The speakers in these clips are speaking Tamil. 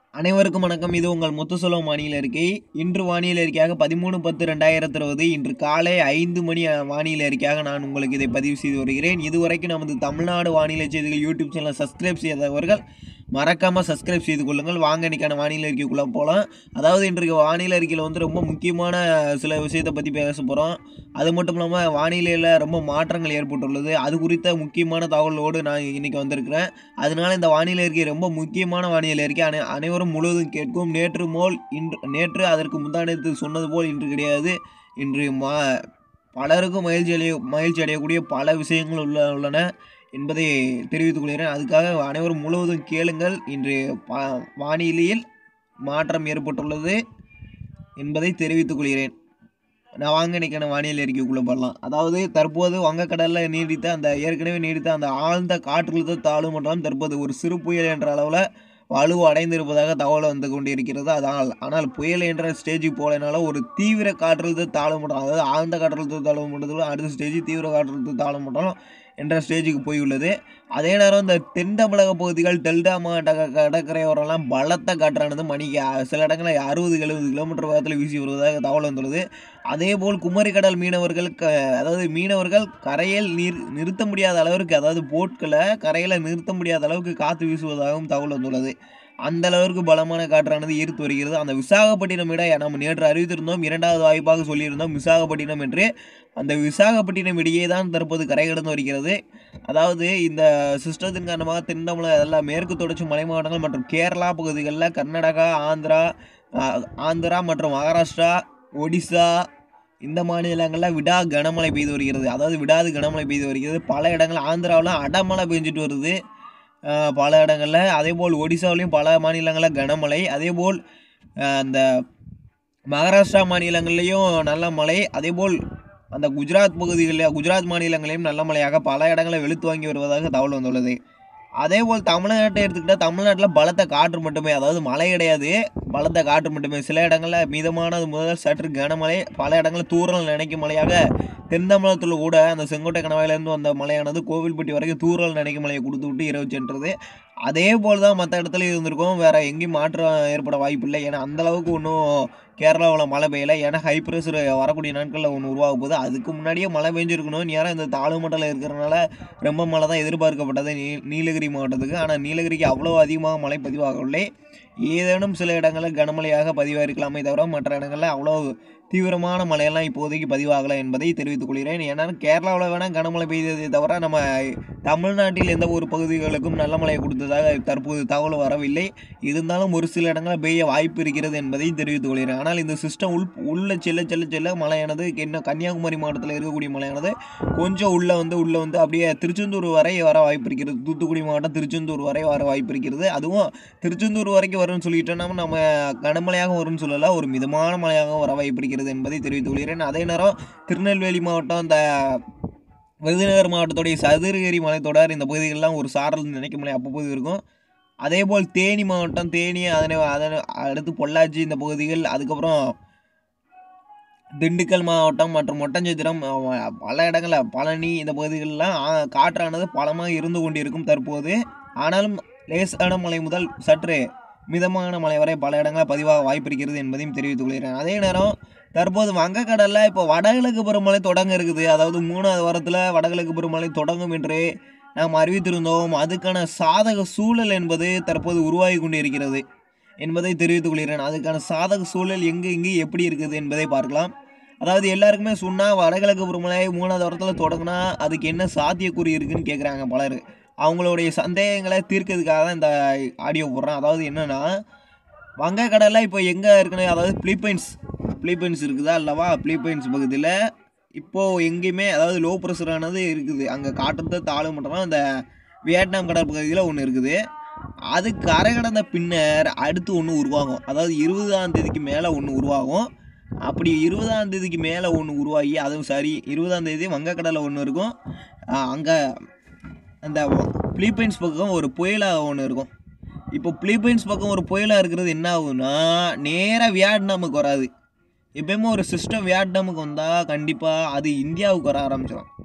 அனைவருக்கும் வணக்கம் இது உங்கள் முத்துசெல்வம் வானிலை அறிக்கை இன்று வானிலை அறிக்கையாக பதிமூணு பத்து ரெண்டாயிரத்தி இருபது இன்று காலை ஐந்து மணி அஹ், வானிலை அறிக்கையாக நான் உங்களுக்கு இதை பதிவு செய்து வருகிறேன் இதுவரைக்கும் நமது தமிழ்நாடு வானிலை செய்திகள் யூடியூப் சேனலை சப்ஸ்கிரைப் செய்யாதவர்கள் மறக்காமல் சப்ஸ்கிரைப் செய்து கொள்ளுங்கள் வாங்க இன்னைக்கான வானிலை அறிக்கைக்குள்ளே போகலாம் அதாவது இன்றைக்கு வானிலை அறிக்கையில் வந்து ரொம்ப முக்கியமான சில விஷயத்தை பற்றி பேச போகிறோம் அது மட்டும் இல்லாமல் வானிலையில் ரொம்ப மாற்றங்கள் ஏற்பட்டுள்ளது அது குறித்த முக்கியமான தகவலோடு நான் இன்றைக்கி வந்திருக்கிறேன் அதனால இந்த வானிலை அறிக்கை ரொம்ப முக்கியமான வானிலை அறிக்கை அனை அனைவரும் முழுவதும் கேட்கும் நேற்று போல் இன்று நேற்று அதற்கு முந்தானத்து சொன்னது போல் இன்று கிடையாது இன்று மா பலருக்கும் மகிழ்ச்சி அடைய மகிழ்ச்சி அடையக்கூடிய பல விஷயங்கள் உள்ள உள்ளன என்பதை தெரிவித்துக் கொள்கிறேன் அதுக்காக அனைவரும் முழுவதும் கேளுங்கள் இன்று ப வானிலையில் மாற்றம் ஏற்பட்டுள்ளது என்பதை தெரிவித்துக் கொள்கிறேன் நான் வாங்க இன்னைக்கான வானிலை அறிக்கைக்குள்ளே போடலாம் அதாவது தற்போது வங்கக்கடலில் நீடித்த அந்த ஏற்கனவே நீடித்த அந்த ஆழ்ந்த காற்றழுத்த தாழ்வு மண்டலம் தற்போது ஒரு சிறு புயல் என்ற அளவில் வலு அடைந்திருப்பதாக தகவல் வந்து கொண்டிருக்கிறது அதனால் ஆனால் புயல் என்ற ஸ்டேஜுக்கு போகலனால ஒரு தீவிர காற்றழுத்த தாழ்வு மண்டலம் அதாவது ஆழ்ந்த காற்றழுத்த தாழ்வு மண்டலத்தில் அடுத்த ஸ்டேஜ் தீவிர காற்றழுத்த தாழ்வு மண்டலம் என்ற ஸ்டேஜுக்கு போயுள்ளது அதே நேரம் இந்த தென் தமிழக பகுதிகள் டெல்டா மாவட்ட க- கடற்கரையோரம்லாம் பலத்த காற்றானது மணிக்கு அ- சில இடங்களில் அறுபது எழுபது கிலோமீட்டர் வேகத்தில் வீசி வருவதாக தகவல் வந்துள்ளது அதேபோல் குமரிக்கடல் மீனவர்கள் க அதாவது மீனவர்கள் கரையில் நீர் நிறுத்த முடியாத அளவிற்கு அதாவது போட்களை கரையில் நிறுத்த முடியாத அளவுக்கு காற்று வீசுவதாகவும் தகவல் வந்துள்ளது அந்த அளவிற்கு பலமான காற்றானது ஈர்த்து வருகிறது அந்த விசாகப்பட்டினம் இட நம்ம நேற்று அறிவித்திருந்தோம் இரண்டாவது வாய்ப்பாக சொல்லியிருந்தோம் விசாகப்பட்டினம் என்று அந்த விசாகப்பட்டினம் இடையே தான் தற்போது கரை கடந்து வருகிறது அதாவது இந்த சிஸ்டத்தின் காரணமாக தென் தமிழக எல்லாம் மேற்கு தொடர்ச்சி மலை மாவட்டங்கள் மற்றும் கேரளா பகுதிகளில் கர்நாடகா ஆந்திரா ஆ- ஆந்திரா மற்றும் மகாராஷ்டிரா ஒடிசா இந்த மாநிலங்களில் விடா கனமழை பெய்து வருகிறது அதாவது விடாது கனமழை பெய்து வருகிறது பல இடங்கள் ஆந்திராவில் அடமழை பெஞ்சிட்டு வருது ஆஹ் பல இடங்களில் அதேபோல் ஒடிசாவிலையும் பல மாநிலங்களில் கனமழை அதேபோல் ஆஹ் அந்த மகாராஷ்டிரா மாநிலங்கள்லேயும் நல்ல மழை அதேபோல் அந்த குஜராத் பகுதிகளில் குஜராத் மாநிலங்களையும் நல்ல மழையாக பல இடங்களில் வெளுத்து வாங்கி வருவதாக தகவல் வந்துள்ளது அதேபோல் தமிழ்நாட்டை எடுத்துக்கிட்டால் தமிழ்நாட்டில் பலத்த காற்று மட்டுமே அதாவது மழை கிடையாது பலத்த காற்று மட்டுமே சில இடங்களில் மிதமானது முதல் சற்று கனமழை பல இடங்களில் தூறல் நினைக்கும் மழையாக தென் தமிழகத்தில் கூட அந்த செங்கோட்டை கணவாயிலேருந்து வந்த மழையானது கோவில்பட்டி வரைக்கும் தூறல் நினைக்கும் மழையை கொடுத்து விட்டு இரவு சென்றது அதே போல் தான் மற்ற இடத்துல இருந்திருக்கும் வேறு எங்கேயும் மாற்றம் ஏற்பட வாய்ப்பில்லை ஏன்னா அந்த அளவுக்கு ஒன்றும் கேரளாவில் மழை பெய்யலை ஏன்னா ஹை ப்ரெஷர் வரக்கூடிய நாட்களில் ஒன்று உருவாக போகுது அதுக்கு முன்னாடியே மழை பெஞ்சிருக்கணும் நேரம் இந்த தாழ்வு மண்டலம் இருக்கிறனால ரொம்ப மழை தான் எதிர்பார்க்கப்பட்டது நீ நீலகிரி மாவட்டத்துக்கு ஆனால் நீலகிரிக்கு அவ்வளோ அதிகமாக மழை பதிவாகவில்லை ஏதேனும் சில இடங்களில் கனமழையாக பதிவாயிருக்கலாமே தவிர மற்ற இடங்களில் அவ்வளோ தீவிரமான மழையெல்லாம் இப்போதைக்கு பதிவாகலை என்பதை தெரிவித்துக் கொள்கிறேன் ஏன்னா கேரளாவில் வேணால் கனமழை பெய்ததே தவிர நம்ம தமிழ்நாட்டில் எந்த ஒரு பகுதிகளுக்கும் நல்ல மழையை கொடுத்ததாக தற்போது தகவல் வரவில்லை இருந்தாலும் ஒரு சில இடங்களில் பெய்ய வாய்ப்பு இருக்கிறது என்பதை தெரிவித்துக் கொள்கிறேன் ஆனால் இந்த சிஸ்டம் உள் உள்ள செல்ல செல்ல செல்ல மழையானது என்ன கன்னியாகுமரி மாவட்டத்தில் இருக்கக்கூடிய மழையானது கொஞ்சம் உள்ளே வந்து உள்ளே வந்து அப்படியே திருச்செந்தூர் வரை வர வாய்ப்பு இருக்கிறது தூத்துக்குடி மாவட்டம் திருச்செந்தூர் வரை வர வாய்ப்பு இருக்கிறது அதுவும் திருச்செந்தூர் வரைக்கும் வரும்னு சொல்லிட்டோம்னா நம்ம கனமழையாக வரும்னு சொல்லல ஒரு மிதமான மழையாக வர வாய்ப்பு இருக்கிறது என்பதை தெரிவித்துக் கொள்கிறேன் அதே நேரம் திருநெல்வேலி மாவட்டம் இந்த விருதுநகர் மாவட்டத்துடைய சதுரகிரி மலைத்தொடர் இந்த பகுதிகளெலாம் ஒரு சாரல் நினைக்கும் மலை அப்பப்போது இருக்கும் அதேபோல் தேனி மாவட்டம் தேனி அதனை அதனை அடுத்து பொள்ளாச்சி இந்த பகுதிகள் அதுக்கப்புறம் திண்டுக்கல் மாவட்டம் மற்றும் ஒட்டஞ்சத்திரம் அஹ், பல இடங்களில் பழனி இந்த பகுதிகளெலாம் ஆ- காற்றானது பலமாக இருந்து கொண்டிருக்கும் தற்போது ஆனாலும் லேசான மழை முதல் சற்று மிதமான மழை வரை பல இடங்களில் பதிவாக வாய்ப்பு இருக்கிறது என்பதையும் தெரிவித்துக் கொள்கிறேன் அதே நேரம் தற்போது வங்கக்கடலில் இப்போ வடகிழக்கு பருவமழை தொடங்க இருக்குது அதாவது மூணாவது வாரத்தில் வடகிழக்கு பருவமழை தொடங்கும் என்று நாம் அறிவித்திருந்தோம் அதுக்கான சாதக சூழல் என்பது தற்போது உருவாகி கொண்டிருக்கிறது என்பதை தெரிவித்துக் கொள்கிறேன் அதுக்கான சாதக சூழல் எங்கே எங்கே எப்படி இருக்குது என்பதை பார்க்கலாம் அதாவது எல்லாருக்குமே சொன்னால் வடகிழக்கு பருவமழை மூணாவது வாரத்தில் தொடங்கினா அதுக்கு என்ன சாத்தியக்கூறு இருக்குன்னு கேட்குறாங்க பலர் அவங்களுடைய சந்தேகங்களை தீர்க்கிறதுக்காக தான் இந்த ஆடியோ போடுறேன் அதாவது என்னென்னா வங்கக்கடலில் இப்போ எங்கே இருக்குன்னு அதாவது பிலிப்பைன்ஸ் பிலிப்பைன்ஸ் இருக்குதா அல்லவா பிலிப்பைன்ஸ் பகுதியில் இப்போது எங்கேயுமே அதாவது லோ ப்ரெஷரானது இருக்குது அங்கே காட்டுறது தாழ்வு மட்டும் அந்த வியட்நாம் கடல் பகுதியில் ஒன்று இருக்குது அது கரை கடந்த பின்னர் அடுத்து ஒன்று உருவாகும் அதாவது இருபதாம் தேதிக்கு மேலே ஒன்று உருவாகும் அப்படி இருபதாம் தேதிக்கு மேலே ஒன்று உருவாகி அதுவும் சரி இருபதாம் தேதி வங்கக்கடலில் ஒன்று இருக்கும் அங்கே அந்த பிலிப்பைன்ஸ் பக்கம் ஒரு புயலாக ஒன்று இருக்கும் இப்போ பிலிப்பைன்ஸ் பக்கம் ஒரு புயலாக இருக்கிறது என்ன ஆகும்னா நேராக வியட்நாமுக்கு வராது எப்பயுமே ஒரு சிஸ்டம் வியட்நாமுக்கு வந்தால் கண்டிப்பாக அது இந்தியாவுக்கு வர ஆரம்பிச்சிடும்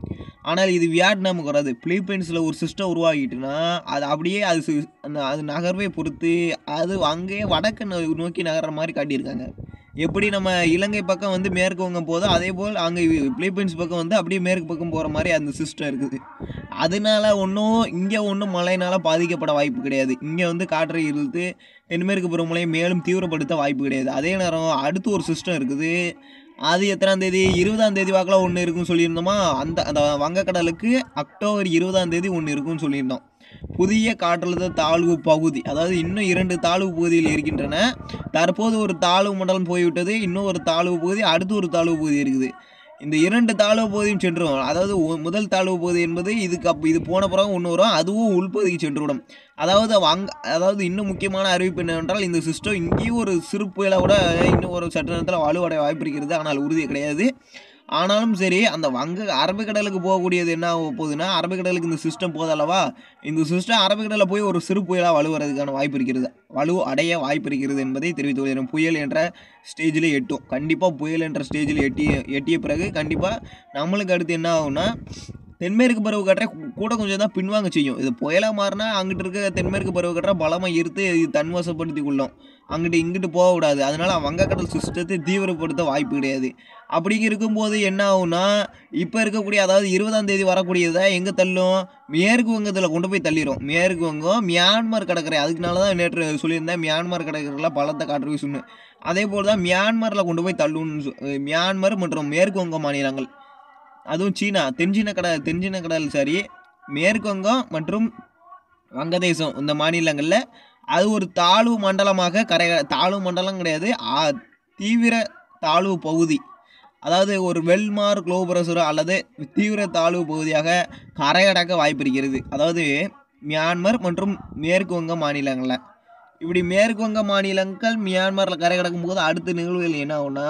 ஆனால் இது வியட்நாமுக்கு வராது பிலிப்பைன்ஸில் ஒரு சிஸ்டம் உருவாகிட்டுனா அது அப்படியே அது சி- அந்த அது நகர்வை பொறுத்து அது அங்கேயே வடக்கு நோ- நோக்கி நகர்ற மாதிரி காட்டியிருக்காங்க எப்படி நம்ம இலங்கை பக்கம் வந்து மேற்கு வங்கம் போதோ அதே போல் அங்கே பிலிப்பைன்ஸ் பக்கம் வந்து அப்படியே மேற்கு பக்கம் போகிற மாதிரி அந்த சிஸ்டம் இருக்குது அதனால ஒன்றும் இங்கே ஒன்றும் மழையினால பாதிக்கப்பட வாய்ப்பு கிடையாது இங்கே வந்து காற்றை இழுத்து தென்மேற்கு பருவமழையை மேலும் தீவிரப்படுத்த வாய்ப்பு கிடையாது அதே நேரம் அடுத்து ஒரு சிஸ்டம் இருக்குது அது எத்தனாம் தேதி இருபதாம் தேதி வாக்கில் ஒன்று இருக்குன்னு சொல்லியிருந்தோமா அந்த அந்த வங்கக்கடலுக்கு அக்டோபர் இருபதாம் தேதி ஒன்று இருக்குன்னு சொல்லியிருந்தோம் புதிய காற்றழுத்த தாழ்வு பகுதி அதாவது இன்னும் இரண்டு தாழ்வு பகுதிகள் இருக்கின்றன தற்போது ஒரு தாழ்வு மண்டலம் போய்விட்டது இன்னும் ஒரு தாழ்வு பகுதி அடுத்து ஒரு தாழ்வு பகுதி இருக்குது இந்த இரண்டு தாழ்வு பகுதியும் சென்றுவிடும் அதாவது ஒ- முதல் தாழ்வு பகுதி என்பது இதுக்கு அப் இது போன பிறகு ஒன்று வரும் அதுவும் உள்பகுதிக்கு சென்றுவிடும் அதாவது அங்க அதாவது இன்னும் முக்கியமான அறிவிப்பு என்னவென்றால் இந்த சிஸ்டம் இங்கேயும் ஒரு சிறு புயலை விட இன்னும் ஒரு சற்று நேரத்தில் வலுவடைய வாய்ப்பு இருக்கிறது ஆனால் உறுதி கிடையாது ஆனாலும் சரி அந்த வங்க அரபிக்கடலுக்கு போகக்கூடியது என்ன ஆக போகுதுன்னா அரபிக்கடலுக்கு இந்த சிஸ்டம் போதல்லவா இந்த சிஸ்டம் அரபிக்கடலில் போய் ஒரு சிறு புயலாக வலுவறதுக்கான வாய்ப்பு இருக்கிறது வலு அடைய வாய்ப்பு இருக்கிறது என்பதை தெரிவித்து கொள்கிறேன் புயல் என்ற ஸ்டேஜில் எட்டும் கண்டிப்பாக புயல் என்ற ஸ்டேஜில் எட்டிய எட்டிய பிறகு கண்டிப்பாக நம்மளுக்கு அடுத்து என்ன ஆகும்னா தென்மேற்கு பருவக்காற்றை கூ- கூட கொஞ்சம் தான் பின்வாங்க செய்யும் இது புயலாக மாறினா அங்கிட்டு இருக்க தென்மேற்கு பருவக்காற்றை பலமாக ஈர்த்து இது தன்வசப்படுத்தி கொள்ளும் அங்கிட்டு இங்கிட்டு போகக்கூடாது அதனால வங்கக்கடல் சிஸ்டத்தை தீவிரப்படுத்த வாய்ப்பு கிடையாது அப்படி இருக்கும்போது என்ன ஆகும்னா இப்போ இருக்கக்கூடிய அதாவது இருபதாம் தேதி வரக்கூடியதை எங்கே தள்ளும் மேற்கு வங்கத்தில் கொண்டு போய் தள்ளிடும் மேற்கு வங்கம் மியான்மர் கடற்கரை அதுக்குனால தான் நேற்று சொல்லியிருந்தேன் மியான்மர் கடற்கரையில் பலத்த காற்று வீசுன்னு அதே போல் தான் மியான்மரில் கொண்டு போய் தள்ளுன்னு சொ- மியான்மர் மற்றும் மேற்கு வங்க மாநிலங்கள் அதுவும் சீனா தென்சீன கடல் தென்சீன கடல் சரி மேற்கு வங்கம் மற்றும் வங்கதேசம் இந்த மாநிலங்களில் அது ஒரு தாழ்வு மண்டலமாக கரை தாழ்வு மண்டலம் கிடையாது ஆ- தீவிர தாழ்வு பகுதி அதாவது ஒரு வெல்மார் குளோபரசுரோ அல்லது தீவிர தாழ்வு பகுதியாக கரையடக்க வாய்ப்பு இருக்கிறது அதாவது மியான்மர் மற்றும் மேற்கு வங்க மாநிலங்களில் இப்படி மேற்கு வங்க மாநிலங்கள் மியான்மரில் கரை கடக்கும் போது அடுத்த நிகழ்வுகள் என்ன ஆகும்னா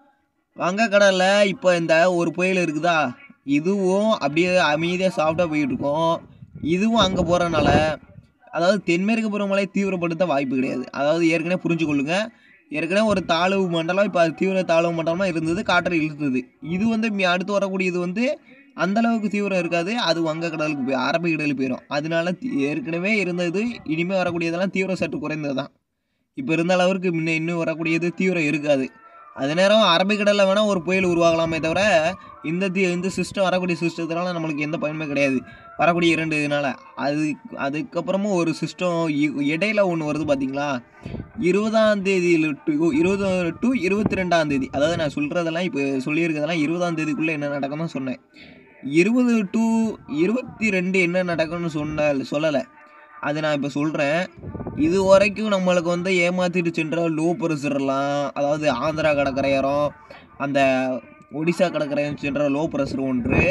வங்கக்கடலில் இப்போ இந்த ஒரு புயல் இருக்குதா இதுவும் அப்படியே அமைதியாக சாஃப்டாக போயிட்டு இருக்கும் இதுவும் அங்கே போகிறனால அதாவது தென்மேற்கு பருவமழை தீவிரப்படுத்த வாய்ப்பு கிடையாது அதாவது ஏற்கனவே புரிஞ்சு கொள்ளுங்க ஏற்கனவே ஒரு தாழ்வு மண்டலம் இப்போ அது தீவிர தாழ்வு மண்டலமாக இருந்தது காற்றை இழுத்தது இது வந்து மி- அடுத்து வரக்கூடியது வந்து அந்த அளவுக்கு தீவிரம் இருக்காது அது வங்கக்கடலுக்கு போய் அரபிக்கடலுக்கு போயிடும் அதனால தி- ஏற்கனவே இருந்தது இனிமேல் வரக்கூடியதெல்லாம் தீவிரம் சற்று குறைந்தது தான் இப்போ இருந்த அளவுக்கு முன்ன இன்னும் வரக்கூடியது தீவிரம் இருக்காது அது நேரம் அரபிக்கடலில் வேணால் ஒரு புயல் உருவாகலாமே தவிர இந்த தி இந்த சிஸ்டம் வரக்கூடிய சிஸ்டத்தினால நம்மளுக்கு எந்த பயனுமே கிடையாது வரக்கூடிய இரண்டு இதனால அது அதுக்கப்புறமும் ஒரு சிஸ்டம் இடையில ஒன்று வருது பார்த்தீங்களா இருபதாம் தேதியில் டு இருபது டு இருபத்தி ரெண்டாம் தேதி அதாவது நான் சொல்கிறதெல்லாம் இப்போ சொல்லியிருக்கிறதெல்லாம் இருபதாம் தேதிக்குள்ளே என்ன நடக்கும்னு சொன்னேன் இருபது டு இருபத்தி ரெண்டு என்ன நடக்கும்னு சொன்ன சொல்லலை அது நான் இப்போ சொல்கிறேன் இது வரைக்கும் நம்மளுக்கு வந்து ஏமாற்றிட்டு சென்ற லோ ப்ரெஷர்லாம் அதாவது ஆந்திரா கடற்கரையோரம் அந்த ஒடிசா கடற்கரையும் சென்ற லோ ப்ரெஷர் ஒன்று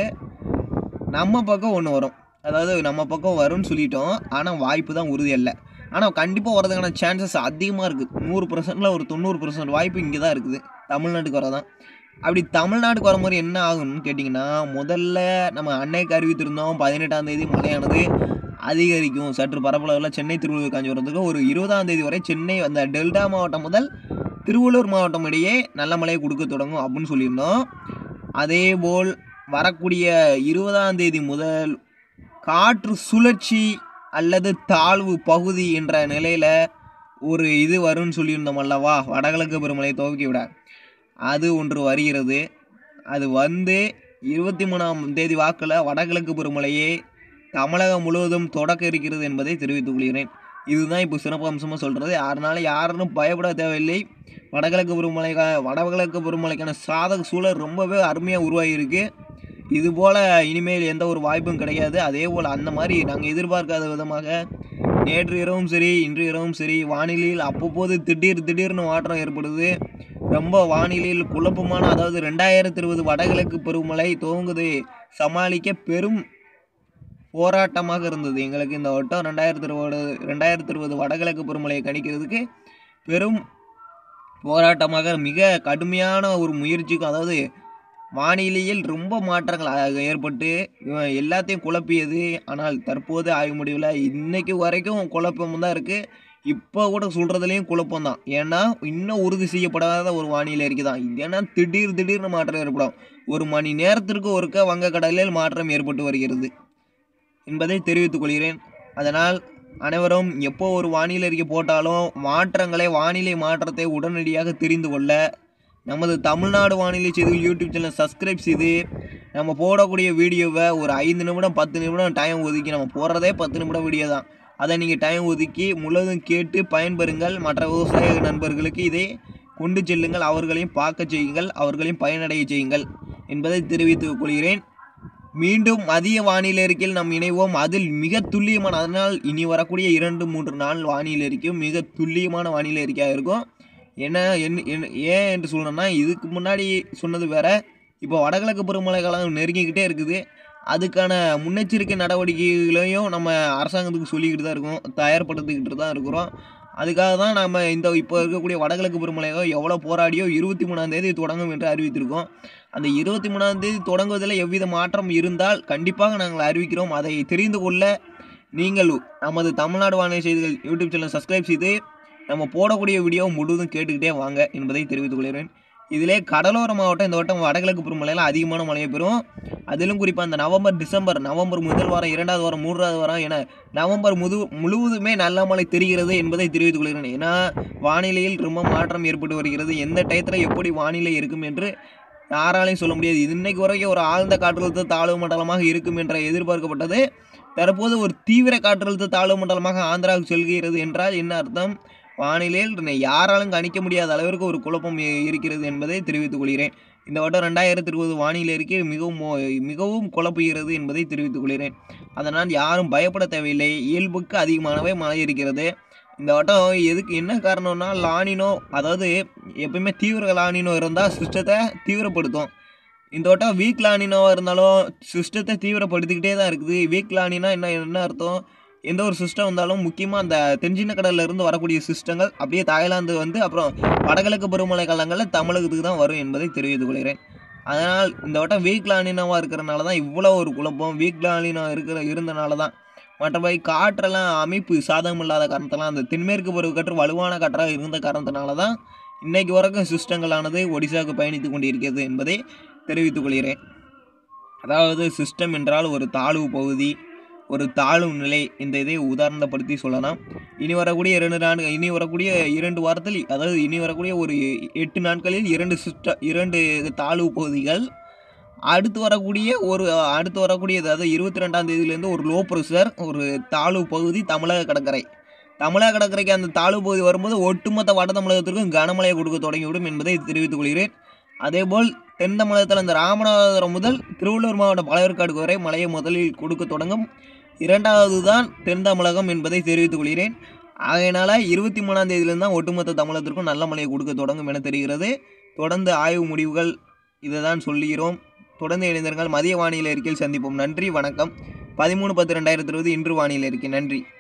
நம்ம பக்கம் ஒன்று வரும் அதாவது நம்ம பக்கம் வரும்னு சொல்லிட்டோம் ஆனால் வாய்ப்பு தான் உறுதி இல்லை ஆனால் கண்டிப்பாக வரதுக்கான சான்சஸ் அதிகமாக இருக்குது நூறு பர்சன்டில் ஒரு தொண்ணூறு பர்சன்ட் வாய்ப்பு இங்கே தான் இருக்குது தமிழ்நாட்டுக்கு வரதான் அப்படி தமிழ்நாட்டுக்கு வர மாதிரி என்ன ஆகும்னு கேட்டிங்கன்னா முதல்ல நம்ம அன்னைக்கு அறிவித்திருந்தோம் பதினெட்டாம் தேதி மழையானது அதிகரிக்கும் சற்று பரப்பளவில் சென்னை திருவள்ளூர் காஞ்சிபுரத்துக்கு ஒரு இருபதாம் தேதி வரை சென்னை அந்த டெல்டா மாவட்டம் முதல் திருவள்ளூர் மாவட்டம் இடையே நல்ல மழையை கொடுக்க தொடங்கும் அப்படின்னு சொல்லியிருந்தோம் அதேபோல் வரக்கூடிய இருபதாம் தேதி முதல் காற்று சுழற்சி அல்லது தாழ்வு பகுதி என்ற நிலையில் ஒரு இது வரும்னு சொல்லியிருந்தோம் அல்லவா வடகிழக்கு பெருமலை துவக்கி விட அது ஒன்று வருகிறது அது வந்து இருபத்தி மூணாம் தேதி வாக்கில் வடகிழக்கு பெருமலையே தமிழகம் முழுவதும் தொடக்க இருக்கிறது என்பதை தெரிவித்துக் கொள்கிறேன் இதுதான் இப்போ சிறப்பு அம்சமாக சொல்கிறது அதனால யாரும் பயப்பட தேவையில்லை வடகிழக்கு பருவமழை வடகிழக்கு பருவமழைக்கான சாதக சூழல் ரொம்பவே அருமையாக உருவாகியிருக்கு இது போல் இனிமேல் எந்த ஒரு வாய்ப்பும் கிடையாது அதே போல் அந்த மாதிரி நாங்கள் எதிர்பார்க்காத விதமாக நேற்று இரவும் சரி இன்று இரவும் சரி வானிலையில் அவ்வப்போது திடீர் திடீர்னு மாற்றம் ஏற்படுது ரொம்ப வானிலையில் குழப்பமான அதாவது ரெண்டாயிரத்தி இருபது வடகிழக்கு பருவமழை துவங்குதை சமாளிக்க பெரும் போராட்டமாக இருந்தது எங்களுக்கு இந்த வட்டம் ரெண்டாயிரத்தி இருபது ரெண்டாயிரத்தி இருபது வடகிழக்கு பருவமழையை கணிக்கிறதுக்கு பெரும் போராட்டமாக மிக கடுமையான ஒரு முயற்சிக்கும் அதாவது வானிலையில் ரொம்ப மாற்றங்கள் அ- ஏற்பட்டு இவன் எல்லாத்தையும் குழப்பியது ஆனால் தற்போது ஆய்வு முடிவில் இன்னைக்கு வரைக்கும் குழப்பம் தான் இருக்குது இப்போ கூட சொல்கிறதுலேயும் குழப்பம் தான் ஏன்னா இன்னும் உறுதி செய்யப்படாத ஒரு வானிலை அறிக்கை தான் இது ஏன்னா திடீர் திடீர்னு மாற்றம் ஏற்படும் ஒரு மணி நேரத்திற்கு ஒருக்க வங்கக்கடலில் மாற்றம் ஏற்பட்டு வருகிறது என்பதை தெரிவித்துக் கொள்கிறேன் அதனால் அனைவரும் எப்போ ஒரு வானிலை அறிக்கை போட்டாலும் மாற்றங்களை வானிலை மாற்றத்தை உடனடியாக தெரிந்து கொள்ள நமது தமிழ்நாடு வானிலை செய்திகள் யூடியூப் சேனல் சப்ஸ்கிரைப் செய்து நம்ம போடக்கூடிய வீடியோவை ஒரு ஐந்து நிமிடம் பத்து நிமிடம் டைம் ஒதுக்கி நம்ம போடுறதே பத்து நிமிடம் வீடியோ தான் அதை நீங்கள் டைம் ஒதுக்கி முழுவதும் கேட்டு பயன்பெறுங்கள் மற்ற விவசாய நண்பர்களுக்கு இதை கொண்டு செல்லுங்கள் அவர்களையும் பார்க்க செய்யுங்கள் அவர்களையும் பயனடைய செய்யுங்கள் என்பதை தெரிவித்துக் கொள்கிறேன் மீண்டும் மதிய வானிலை அறிக்கையில் நாம் இணைவோம் அதில் மிக துல்லியமான அதனால் இனி வரக்கூடிய இரண்டு மூன்று நாள் வானிலை அறிக்கையும் மிக துல்லியமான வானிலை அறிக்கையாக இருக்கும் என்ன என்ன என்ன- ஏன் என்று சொல்லணும்னா இதுக்கு முன்னாடி சொன்னது வேற இப்போ வடகிழக்கு பருவமழை காலம் நெருங்கிக்கிட்டே இருக்குது அதுக்கான முன்னெச்சரிக்கை நடவடிக்கைகளையும் நம்ம அரசாங்கத்துக்கு சொல்லிக்கிட்டு தான் இருக்கோம் தயார்படுத்திக்கிட்டு தான் இருக்கிறோம் அதுக்காக தான் நம்ம இந்த இப்போ இருக்கக்கூடிய வடகிழக்கு பருவமழைக்காக எவ்வளோ போராடியோ இருபத்தி மூணாம் தேதி தொடங்கும் என்று அறிவித்திருக்கோம் அந்த இருபத்தி மூணாம் தேதி தொடங்குவதில் எவ்வித மாற்றம் இருந்தால் கண்டிப்பாக நாங்கள் அறிவிக்கிறோம் அதை தெரிந்து கொள்ள நீங்கள் நமது தமிழ்நாடு வானிலை செய்திகள் யூடியூப் சேனல் சப்ஸ்கிரைப் செய்து நம்ம போடக்கூடிய வீடியோ முழுவதும் கேட்டுக்கிட்டே வாங்க என்பதை தெரிவித்துக் கொள்கிறேன் இதிலே கடலோர மாவட்டம் இந்த வட்டம் வடகிழக்கு பருவமழையில் அதிகமான மழையை பெறும் அதிலும் குறிப்பாக அந்த நவம்பர் டிசம்பர் நவம்பர் முதல் வாரம் இரண்டாவது வாரம் மூன்றாவது வாரம் என நவம்பர் முழு முழுவதுமே நல்ல மழை தெரிகிறது என்பதை தெரிவித்துக் கொள்கிறேன் ஏன்னா வானிலையில் ரொம்ப மாற்றம் ஏற்பட்டு வருகிறது எந்த டயத்தில் எப்படி வானிலை இருக்கும் என்று யாராலையும் சொல்ல முடியாது இது இன்னைக்கு வரைக்கும் ஒரு ஆழ்ந்த காற்றழுத்த தாழ்வு மண்டலமாக இருக்கும் என்ற எதிர்பார்க்கப்பட்டது தற்போது ஒரு தீவிர காற்றழுத்த தாழ்வு மண்டலமாக ஆந்திராவுக்கு செல்கிறது என்றால் என்ன அர்த்தம் வானிலையில் ந- யாராலும் கணிக்க முடியாத அளவிற்கு ஒரு குழப்பம் இ- இருக்கிறது என்பதை தெரிவித்துக் கொள்கிறேன் இந்த வட்டம் ரெண்டாயிரத்தி இருபது வானிலை அறிக்கை மிகவும் மோ- மிகவும் குழப்புகிறது என்பதை தெரிவித்துக் கொள்கிறேன் அதனால் யாரும் பயப்பட தேவையில்லை இயல்புக்கு அதிகமானவே மழை இருக்கிறது இந்த வட்டம் எதுக்கு என்ன காரணம்னா லானினோ அதாவது எப்பயுமே தீவிர லானினோ இருந்தால் சிஸ்டத்தை தீவிரப்படுத்தும் இந்த வட்டம் வீக் லானினோவாக இருந்தாலும் சிஸ்டத்தை தீவிரப்படுத்திக்கிட்டே தான் இருக்குது வீக் லானினா என்ன என்ன அர்த்தம் எந்த ஒரு சிஸ்டம் வந்தாலும் முக்கியமாக அந்த தென்சின்ன கடல்ல இருந்து வரக்கூடிய சிஸ்டங்கள் அப்படியே தாய்லாந்து வந்து அப்புறம் வடகிழக்கு பருவமழை காலங்களில் தமிழகத்துக்கு தான் வரும் என்பதை தெரிவித்துக் கொள்கிறேன் அதனால் இந்த வட்டம் வீக் லானினோவாக இருக்கிறனால தான் இவ்வளோ ஒரு குழப்பம் வீக் லானினோ இருக்கிற இருந்தனால தான் மற்றபடி காற்றெல்லாம் அமைப்பு சாதகம் இல்லாத காரணத்தெல்லாம் அந்த தென்மேற்கு பருவக்காற்று வலுவான காற்றாக இருந்த காரணத்தினால தான் இன்னைக்கு வரைக்கும் சிஸ்டங்களானது ஒடிசாவுக்கு பயணித்து கொண்டிருக்கிறது என்பதை தெரிவித்துக் கொள்கிறேன் அதாவது சிஸ்டம் என்றால் ஒரு தாழ்வு பகுதி ஒரு தாழ்வு நிலை இந்த இதை உதாரணப்படுத்தி சொல்லலாம் இனி வரக்கூடிய இரண்டு நாட்கள் இனி வரக்கூடிய இரண்டு வாரத்தில் அதாவது இனி வரக்கூடிய ஒரு எட்டு நாட்களில் இரண்டு சிஸ்ட இரண்டு தாழ்வு பகுதிகள் அடுத்து வரக்கூடிய ஒரு அடுத்து வரக்கூடிய அதாவது இருபத்தி ரெண்டாம் தேதியிலேருந்து ஒரு லோ ப்ரெஷர் ஒரு தாழ்வு பகுதி தமிழக கடற்கரை தமிழக கடற்கரைக்கு அந்த தாழ்வு பகுதி வரும்போது ஒட்டுமொத்த வட தமிழகத்திற்கும் கனமழையை கொடுக்க தொடங்கிவிடும் என்பதை தெரிவித்துக் கொள்கிறேன் அதேபோல் தென் தமிழகத்தில் அந்த ராமநாதபுரம் முதல் திருவள்ளூர் மாவட்டம் பழவேற்காடு வரை மழையை முதலில் கொடுக்க தொடங்கும் இரண்டாவது தான் தென் தமிழகம் என்பதை தெரிவித்துக் கொள்கிறேன் ஆகையினால இருபத்தி மூணாம் தேதியிலிருந்து தான் ஒட்டுமொத்த தமிழகத்திற்கும் நல்ல மழையை கொடுக்க தொடங்கும் என தெரிகிறது தொடர்ந்து ஆய்வு முடிவுகள் இதை தான் சொல்லுகிறோம் தொடர்ந்து இணைந்திருங்கள் மதிய வானிலை அறிக்கையில் சந்திப்போம் நன்றி வணக்கம் பதிமூணு பத்து ரெண்டாயிரத்தி இருபது இன்று வானிலை அறிக்கை நன்றி